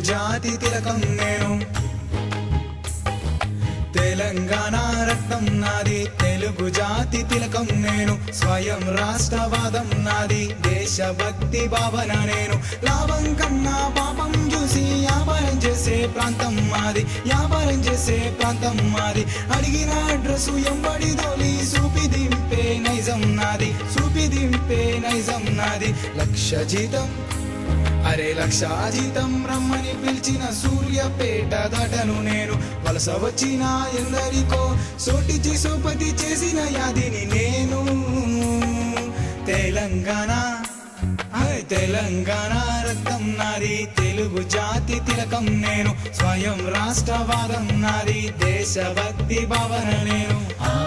జాతి తిలకం నేను తెలంగాణ రక్తం నాది తెలుగు జాతి తిలకం నేను స్వయం రాష్ట్రవాదం నాది దేశభక్తి భావన నేను లాభం కన్నా పాపం చూసి వ్యాపారం చేసే ప్రాంతం మాది వ్యాపారం చేసే ప్రాంతం మాది అడిగిన అడ్రస్ ఎంబడి దోలి సూపి దింపే నైజం నాది సూపి దింపే నైజం నాది లక్ష జీతం అరే లక్షాజీతం రమ్మని పిలిచిన సూర్యపేట దాటను నేను వలస వచ్చిన ఎందరికో సోటిచి సోపతి చేసిన యాదిని నేను తెలంగాణ హాయ్ తెలంగాణ రక్తం నాది తెలుగు జాతి తిలకం నేను స్వయం రాష్ట్రవాదం నాది దేశభక్తి భావన నేను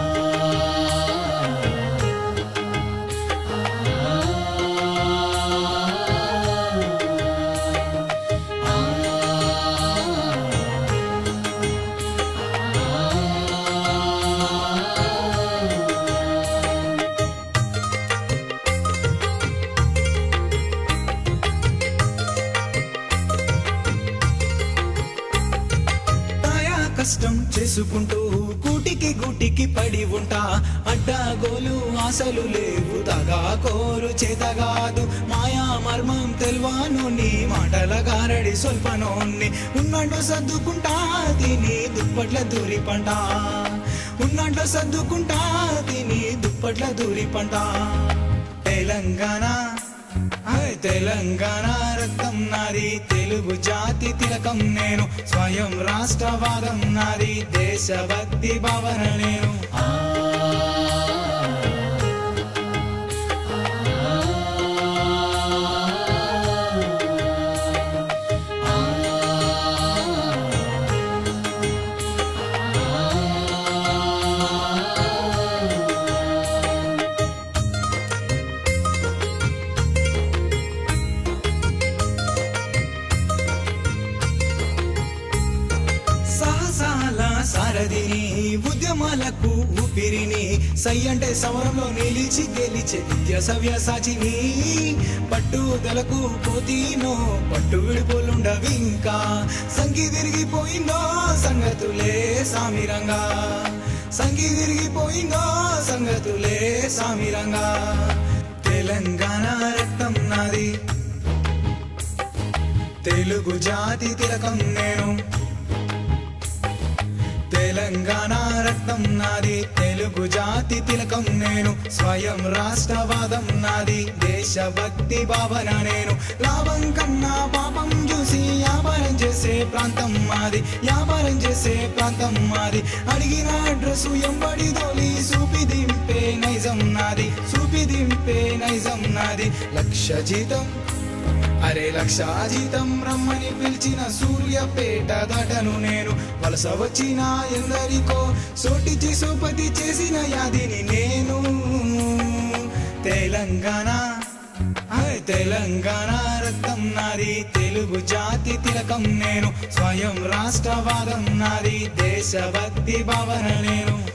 తాయా కష్టం చేసుకుంటూ కూటికి గుటికి పడి ఉంటా అడ్డాగోలు ఆశలు లేవు తగా కోరు చేతగాదు మాయా మర్మం తెల్వానోని మాటల గారడి స్వల్పనోన్ని ఉన్నట్టు సర్దుకుంటా తిని దుప్పట్ల దూరి పంట ఉన్నట్టు సర్దుకుంటా తిని దుప్పట్ల దూరి పంట తెలంగాణ హాయ్ తెలంగాణ రక్తం నాది తెలుగు జాతి తిలకం నేను స్వయం రాష్ట్రవాదం నాది దేశభక్తి భావన నేను సాహసాల సారథిని ఉద్యమాలకు ఊపిరిని సై అంటే సమరంలో నిలిచి గెలిచే నిత్య సవ్య సాచిని పట్టుదలకు పోతీనో పట్టు విడిపోలుండవి ఇంకా సంగి తిరిగిపోయిందో సంగతులే సామిరంగా సంగి తిరిగిపోయిందో సంగతులే సామిరంగా తెలంగాణ రక్తం నాది తెలుగు జాతి తిలకం నేను తెలంగాణ రక్తం నాది తెలుగు జాతి తిలకం నేను స్వయం రాష్ట్రవాదం నాది దేశభక్తి భావన నేను లాభం కన్నా పాపం చూసి వ్యాపారం చేసే ప్రాంతం మాది వ్యాపారం చేసే ప్రాంతం మాది అడిగిన అడ్రస్ ఎంబడి దోలి సూపి దింపే నైజం నాది సూపి దింపే నైజం నాది లక్ష జీతం అరే లక్షాజీతం రమ్మని పిలిచిన సూర్యపేట దాటను నేను వలస వచ్చిన ఎందరికో సోటిచి సోపతి చేసిన యాదిని నేను తెలంగాణ హాయ్ తెలంగాణ రక్తం నాది తెలుగు జాతి తిలకం నేను స్వయం రాష్ట్రవాదం నాది దేశభక్తి భావన నేను